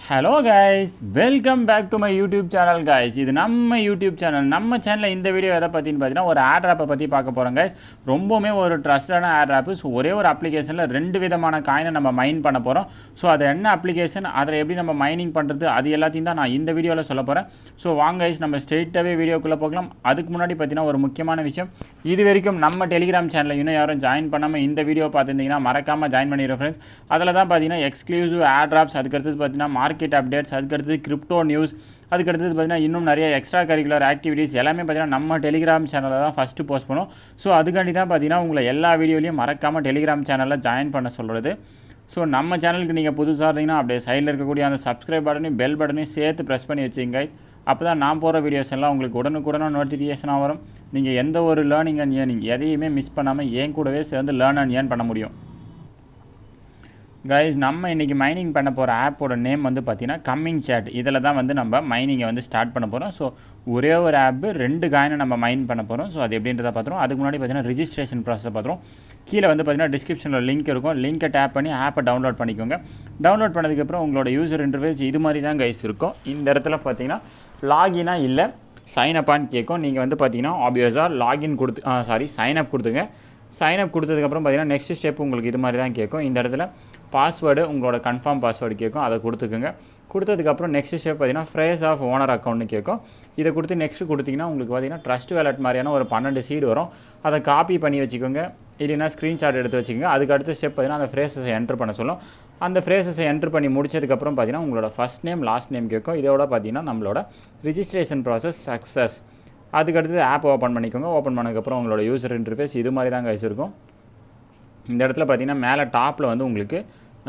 Hello guys welcome back to my YouTube channel guys இது நம்ம YouTube channel நம்ம சேனலில் இந்த வீடியோ எதை பற்றின்னு பார்த்தீங்கன்னா ஒரு ஆட் ஆப்பை பற்றி பார்க்க போகிறோம் கைஸ் ரொம்பவுமே ஒரு ட்ரஸ்டான ஆட் ஆப்பு ஸோ ஒரே ஒரு அப்ளிகேஷனில் ரெண்டு விதமான காயினை நம்ம மைன் பண்ண போகிறோம் ஸோ அது என்ன அப்ளிகேஷன் அதில் எப்படி நம்ம மைனிங் பண்ணுறது அது எல்லாத்தையும் தான் நான் இந்த வீடியோவில் சொல்ல போகிறேன் ஸோ வாங்க கைஸ் நம்ம ஸ்ட்ரெயிட்டாகவே வீடியோக்குள்ளே போகலாம் அதுக்கு முன்னாடி பார்த்தீங்கன்னா ஒரு முக்கியமான விஷயம் இது வரைக்கும் நம்ம டெலிகிராம் சேனலில் இன்னும் யாரும் ஜாயின் பண்ணாமல் இந்த வீடியோ பார்த்துருந்தீங்கன்னா மறக்காமல் ஜாயின் பண்ணிடுற ஃப்ரெண்ட்ஸ் அதில் தான் பார்த்தீங்கன்னா எக்ஸ்க்ளூசிவ் ஆட் ட்ராப்ஸ் அதுக்கடுத்தது பார்த்தீங்கன்னா மார்க்கெட் அப்டேட்ஸ் அதுக்கடுத்தது கிரிப்டோ நியூஸ் அதுக்கடுத்தது பார்த்தீங்கன்னா இன்னும் நிறைய எக்ஸ்ட்ரா கரிக்குலர் ஆக்டிவிட்டீஸ் எல்லாமே பார்த்தீங்கன்னா நம்ம டெலிகிராம் சேனலில் தான் ஃபஸ்ட்டு போஸ்ட் பண்ணுவோம் ஸோ அதுக்காண்டி தான் பார்த்தீங்கன்னா உங்களை எல்லா வீடியோலையும் மறக்காமல் டெலிகிராம் சேனலில் ஜாயின் பண்ண சொல்கிறது ஸோ நம்ம சேனலுக்கு நீங்கள் புதுசாக இருந்தீங்கன்னா அப்படியே சைடில் இருக்கக்கூடிய அந்த சப்ஸ்கிரைப் பட்டனையும் பெல் பட்டனையும் சேர்த்து ப்ரெஸ் பண்ணி வச்சுங்க guys அப்போ தான் நான் போகிற வீடியோஸ் எல்லாம் உங்களுக்கு உடனுக்குடனே நோட்டிஃபிகேஷனாக வரும் நீங்கள் எந்த ஒரு லேர்னிங் அண்ட் ஏர்னிங் எதையுமே மிஸ் பண்ணாமல் ஏன் கூடவே சேர்ந்து லேர்ன் அண்ட் ஏர்ன் பண்ண முடியும் கைஸ் நம்ம இன்றைக்கி மைனிங் பண்ண போகிற ஆப்போட நேம் வந்து பார்த்தீங்கன்னா கம்மிங் சேட் இதில் தான் வந்து நம்ம மைனிங்கை வந்து ஸ்டார்ட் பண்ண போகிறோம் ஸோ ஒரே ஒரு ஆப்பு ரெண்டு காயினை நம்ம மைன் பண்ண போகிறோம் ஸோ அது எப்படின்றத பார்த்துருவோம் அதுக்கு முன்னாடி பார்த்தீங்கன்னா ரிஜிஸ்ட்ரேஷன் ப்ராசஸ் பார்த்துருவோம் கீழே வந்து பார்த்தீங்கன்னா டிஸ்கிரிப்ஷனில் லிங்க் இருக்கும் லிங்கை டேப் பண்ணி ஆப்பை டவுன்லோட் பண்ணிக்கோங்க டவுன்லோட் பண்ணதுக்கப்புறம் உங்களோட யூசர் இன்டர்ஃபேஸ் இது மாதிரி தான் கைஸ் இருக்கும் இந்த இடத்துல பார்த்தீங்கன்னா லாகினாக இல்லை சைன் அப்பான்னு கேட்கும் நீங்கள் வந்து பார்த்தீங்கன்னா ஆப்வியஸாக லாகின் கொடுத்து சாரி சைன் அப் கொடுத்துங்க சைன் அப் கொடுத்ததுக்கப்புறம் பார்த்தீங்கன்னா நெக்ஸ்ட் ஸ்டெப் உங்களுக்கு இது மாதிரி தான் கேட்கும் இந்த இடத்துல பாஸ்வேர்டு உங்களோட கன்ஃபார்ம் பாஸ்வேர்டு கேட்கும் அதை கொடுத்துக்குங்க கொடுத்ததுக்கப்புறம் நெக்ஸ்ட் ஸ்டெப் பார்த்தீங்கன்னா ஃப்ரேஸ் ஆஃப் ஓனர் அக்கௌண்ட்னு கேட்கும் இதை கொடுத்து நெக்ஸ்ட் கொடுத்தீங்கன்னா உங்களுக்கு பார்த்தீங்கன்னா ட்ரஸ்ட் வேலட் மாதிரியான ஒரு பன்னெண்டு சீடு வரும் அதை காப்பி பண்ணி வச்சுக்கோங்க இல்லைன்னா ஸ்க்ரீன்ஷாட் எடுத்து வச்சுக்கோங்க அதுக்கு அடுத்த ஸ்டெப் பார்த்தீங்கன்னா அந்த ஃப்ரேசஸை என்ட்ரு பண்ண சொல்லும் அந்த ஃப்ரேசஸை என்ட்ரு பண்ணி முடிச்சதுக்கப்புறம் பார்த்தீங்கன்னா உங்களோட ஃபஸ்ட் நேம் லாஸ்ட் நேம் கேட்கும் இதோட பார்த்தீங்கன்னா நம்மளோட ரிஜிஸ்ட்ரேஷன் ப்ராசஸ் சக்ஸஸ் அதுக்கடுத்து ஆப் ஓப்பன் பண்ணிக்கோங்க ஓப்பன் பண்ணதுக்கப்புறம் உங்களோட யூசர் இன்டர்ஃபேஸ் இது மாதிரி தான் கைஸ் இருக்கும் இந்த இடத்துல பார்த்தீங்கன்னா மேலே டாப்பில் வந்து உங்களுக்கு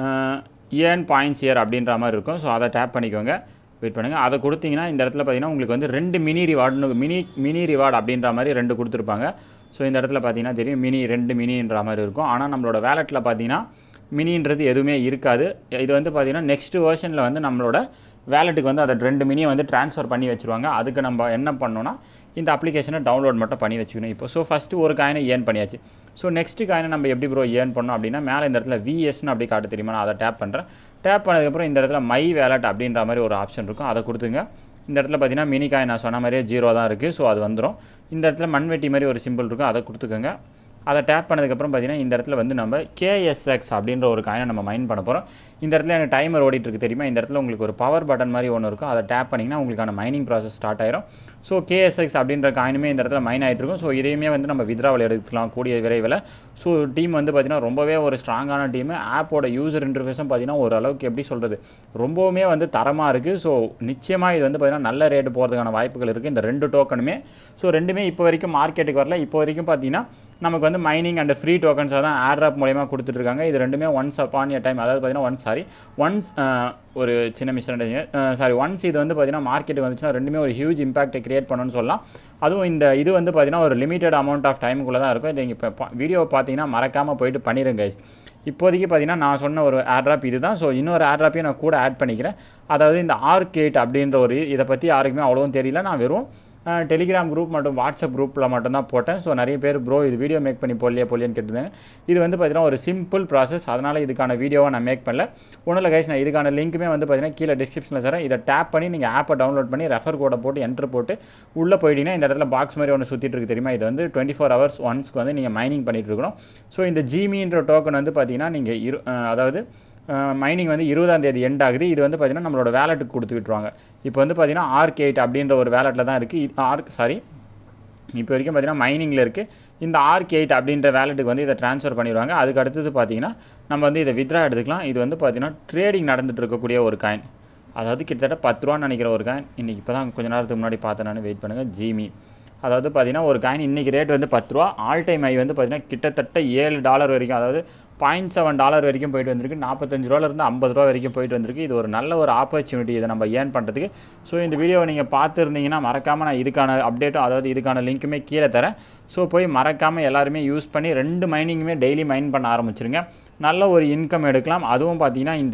ஏர்ன் பாயிண்ட்ஸ் இயர் அப்படின்ற மாதிரி இருக்கும் ஸோ அதை டேப் பண்ணிக்கோங்க வெயிட் பண்ணுங்கள் அதை கொடுத்தீங்கன்னா இந்த இடத்துல பார்த்தீங்கன்னா உங்களுக்கு வந்து ரெண்டு மினி ரிவார்டுன்னு மினி மினி ரிவார்டு அப்படின்ற மாதிரி ரெண்டு கொடுத்துருப்பாங்க ஸோ இந்த இடத்துல பார்த்தீங்கன்னா தெரியும் மினி ரெண்டு மினின்ற மாதிரி இருக்கும் ஆனால் நம்மளோட வேலெட்டில் பார்த்தீங்கன்னா மினின்றது எதுவுமே இருக்காது இது வந்து பார்த்தீங்கன்னா நெக்ஸ்ட் வேர்ஷனில் வந்து நம்மளோட வேலெட்டுக்கு வந்து அதை ரெண்டு மினியை வந்து ட்ரான்ஸ்ஃபர் பண்ணி வச்சுருவாங்க அதுக்கு நம்ம என்ன பண்ணோன்னா இந்த அப்ளிகேஷனை டவுன்லோட் மட்டும் பண்ணி வச்சுக்கணும் இப்போ ஸோ ஃபஸ்ட்டு ஒரு காயினை ஏர்ன் பண்ணியாச்சு ஸோ நெக்ஸ்ட் காயினை நம்ம எப்படி ப்ரோ ஏர்ன் பண்ணோம் அப்படின்னா மேலே இந்த இடத்துல விஎஸ்னு அப்படி காட்ட தெரியுமா நான் அதை டேப் பண்ணுறேன் டேப் பண்ணதுக்கப்புறம் இந்த இடத்துல மை வேலட் அப்படின்ற மாதிரி ஒரு ஆப்ஷன் இருக்கும் அதை கொடுத்துங்க இந்த இடத்துல பார்த்தீங்கன்னா மினி காயின் நான் சொன்ன மாதிரியே ஜீரோ தான் இருக்குது ஸோ அது வந்துடும் இந்த இடத்துல மண்வெட்டி மாதிரி ஒரு சிம்பிள் இருக்கும் அதை கொடுத்துக்கோங்க அதை டேப் பண்ணதுக்கப்புறம் பார்த்தீங்கன்னா இந்த இடத்துல வந்து நம்ம கேஎஸ்எக்ஸ் அப்படின்ற ஒரு காயினை நம்ம மைன் பண்ண போகிறோம் இந்த இடத்துல எனக்கு டைமர் ஓடிட்டு இருக்கு தெரியுமா இந்த இடத்துல உங்களுக்கு ஒரு பவர் பட்டன் மாதிரி ஒன்று இருக்கும் அதை டேப் பண்ணிங்கன்னா உங்களுக்கான மைனிங் ப்ராசஸ் ஸ்டார்ட் ஆயிரும் ஸோ கேஎஸ்எக்ஸ் அப்படின்ற காயினுமே இந்த இடத்துல மைன் ஆகிட்டு இருக்கும் ஸோ இதையுமே வந்து நம்ம வித்ராவல் எடுத்துக்கலாம் கூடிய விரைவில் ஸோ டீம் வந்து பார்த்திங்கன்னா ரொம்பவே ஒரு ஸ்ட்ராங்கான டீமு ஆப்போட யூசர் இன்டர்ஃபேஸும் பார்த்திங்கன்னா ஓரளவுக்கு எப்படி சொல்கிறது ரொம்பவுமே வந்து தரமாக இருக்குது ஸோ நிச்சயமாக இது வந்து பார்த்திங்கன்னா நல்ல ரேட்டு போகிறதுக்கான வாய்ப்புகள் இருக்குது இந்த ரெண்டு டோக்கனுமே ஸோ ரெண்டுமே இப்போ வரைக்கும் மார்க்கெட்டுக்கு வரல இப்போ வரைக்கும் பார்த்தீங்கன்னா நமக்கு வந்து மைனிங் அண்ட் ஃப்ரீ டோக்கன்ஸாக தான் ஆட்ராப் மூலயமா கொடுத்துட்ருக்காங்க இது ரெண்டுமே ஒன்ஸ் அப்பான் எ டைம் அதாவது பார்த்தீங்கன்னா ஒன்ஸ் சாரி ஒன்ஸ் ஒரு சின்ன மிஸ் சாரி ஒன்ஸ் இது வந்து பார்த்தீங்கன்னா மார்க்கெட்டுக்கு வந்துச்சுன்னா ரெண்டுமே ஒரு ஹியூஜ் இம்பாக்ட்டை கிரியேட் பண்ணணும்னு சொல்லலாம் அதுவும் இந்த இது வந்து பார்த்தீங்கன்னா ஒரு லிமிட்டட் அமௌண்ட் ஆஃப் டைமுக்குள்ளே தான் இருக்கும் இதை இப்போ வீடியோ பார்த்தீங்கன்னா மறக்காமல் போயிட்டு பண்ணிடுங்க guys. இப்போதைக்கு பார்த்தீங்கன்னா நான் சொன்ன ஒரு ஆட்ராப் இது தான் ஸோ இன்னொரு ஆட்ராப்பையும் நான் கூட ஆட் பண்ணிக்கிறேன் அதாவது இந்த ஆர்கேட் அப்படின்ற ஒரு இதை பற்றி யாருக்குமே அவ்வளோவும் தெரியல நான் வெறும் டெலிகிராம் குரூப் மற்றும் வாட்ஸ்அப் குரூப்பில் மட்டும்தான் போட்டேன் ஸோ நிறைய பேர் ப்ரோ இது வீடியோ மேக் பண்ணி போடலையே போடலையேன்னு கேட்டிருந்தாங்க இது வந்து பார்த்தீங்கன்னா ஒரு சிம்பிள் ப்ராசஸ் அதனால் இதுக்கான வீடியோவை நான் மேக் பண்ணல ஒன்றும் இல்லை கைஸ் நான் இதுக்கான லிங்க்குமே வந்து பார்த்தீங்கன்னா கீழே டிஸ்கிரிப்ஷனில் தரேன் இதை டேப் பண்ணி நீங்கள் ஆப்பை டவுன்லோட் பண்ணி ரெஃபர் கோடை போட்டு என்ட்ரு போட்டு உள்ளே போயிட்டீங்கன்னா இந்த இடத்துல பாக்ஸ் மாதிரி ஒன்று சுற்றிட்டு இருக்கு தெரியுமா இது வந்து டுவெண்ட்டி ஃபோர் ஹவர்ஸ் ஒன்ஸ்க்கு வந்து நீங்கள் மைனிங் பண்ணிட்டு இருக்கணும் ஸோ இந்த ஜிமின்ற டோக்கன் வந்து பார்த்தீங்கன்னா நீங்கள் இரு அதாவது மைனிங் வந்து இருபதாம் தேதி எண்ட் ஆகுது இது வந்து பார்த்தீங்கன்னா நம்மளோட வேலெட்டுக்கு கொடுத்து விட்ருவாங்க இப்போ வந்து பார்த்தீங்கன்னா ஆர்க் எயிட் அப்படின்ற ஒரு வேலெட்டில் தான் இருக்குது இது ஆர்க் சாரி இப்போ வரைக்கும் பார்த்தீங்கன்னா மைனிங்கில் இருக்குது இந்த ஆர்க் எயிட் அப்படின்ற வேலெட்டுக்கு வந்து இதை ட்ரான்ஸ்ஃபர் பண்ணிடுவாங்க அதுக்கு அடுத்தது பார்த்தீங்கன்னா நம்ம வந்து இதை வித்ரா எடுத்துக்கலாம் இது வந்து பார்த்தீங்கன்னா ட்ரேடிங் நடந்துட்டு இருக்கக்கூடிய ஒரு காயின் அதாவது கிட்டத்தட்ட பத்து ரூபான்னு நினைக்கிற ஒரு காயின் இன்றைக்கி இப்போ தான் கொஞ்ச நேரத்துக்கு முன்னாடி பார்த்தேன் நான் வெயிட் பண்ணுங்கள் ஜிமி அதாவது பார்த்தீங்கன்னா ஒரு காயின் இன்றைக்கி ரேட் வந்து பத்து ரூபா ஆல் டைம் ஐ வந்து பார்த்தீங்கன்னா கிட்டத்தட்ட ஏழு டாலர் வரைக்கும் அதாவது பாயிண்ட் செவன் டாலர் வரைக்கும் போயிட்டு வந்திருக்கு நாற்பத்தஞ்சு ரூபாலேருந்து ஐம்பது ரூபா வரைக்கும் போயிட்டு வந்திருக்கு இது ஒரு நல்ல ஒரு ஆப்பர்ச்சுனிட்டி இதை நம்ம ஏர்ன் பண்ணுறதுக்கு ஸோ இந்த வீடியோவை நீங்கள் பார்த்துருந்தீங்கன்னா மறக்காமல் நான் இதுக்கான அப்டேட்டும் அதாவது இதுக்கான லிங்க்குமே கீழே தரேன் ஸோ போய் மறக்காமல் எல்லாருமே யூஸ் பண்ணி ரெண்டு மைனிங்குமே டெய்லி மைன் பண்ண ஆரம்பிச்சிருங்க நல்ல ஒரு இன்கம் எடுக்கலாம் அதுவும் பார்த்தீங்கன்னா இந்த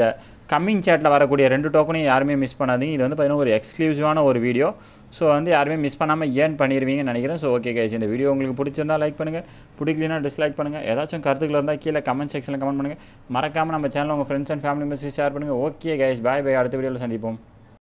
கம்மிங் சேட்டில் வரக்கூடிய ரெண்டு டோக்கனையும் யாருமே மிஸ் பண்ணாதீங்க இது வந்து பார்த்தீங்கன்னா ஒரு எக்ஸ்க்ளூசிவான ஒரு வீடியோ ஸோ வந்து யாருமே மிஸ் பண்ணாமல் ஏர்ன் பண்ணிடுவீங்கன்னு நினைக்கிறேன் ஸோ ஓகே கைஸ் இந்த வீடியோ உங்களுக்கு பிடிச்சிருந்தா லைக் பண்ணுங்கள் பிடிக்கலனா டிஸ்லைக் பண்ணுங்கள் ஏதாச்சும் கருத்துக்கள் இருந்தால் கீழே கமெண்ட் செக்ஷனில் கமெண்ட் பண்ணுங்கள் மறக்காமல் நம்ம சேனல் உங்கள் friends and family members share பண்ணுங்கள் ஓகே கைஸ் பாய் பை அடுத்த வீடியோவில் சந்திப்போம்